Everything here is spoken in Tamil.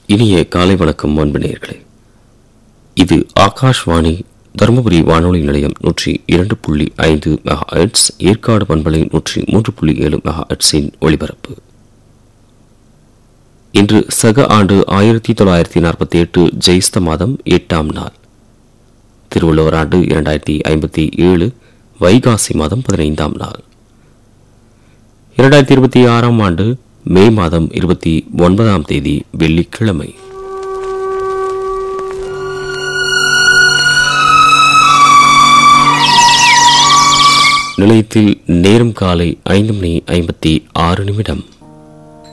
இனிய காலை வணக்கம் அன்பு நேயர்களே இது ஆகாஷ்வாணி தருமபுரி வானொலி நிலையம் நூற்றி இரண்டு புள்ளி ஐந்து மெகா ஹெட்ஸ் ஏற்காடு பண்பலை நூற்றி மூன்று புள்ளி ஏழு மெகா ஹெட்ஸின் ஒளிபரப்பு இன்று சக ஆண்டு ஆயிரத்தி தொள்ளாயிரத்தி நாற்பத்தி எட்டு ஜெயிஸ்த மாதம் எட்டாம் நாள் திருவள்ளுவர் ஆண்டு இரண்டாயிரத்தி ஐம்பத்தி ஏழு வைகாசி மாதம் பதினைந்தாம் நாள் இரண்டாயிரத்தி இருபத்தி ஆறாம் ஆண்டு மே மாதம் இருபத்தி ஒன்பதாம் தேதி வெள்ளிக்கிழமை நிலையத்தில் நேரம் காலை ஐந்து மணி ஐம்பத்தி ஆறு நிமிடம்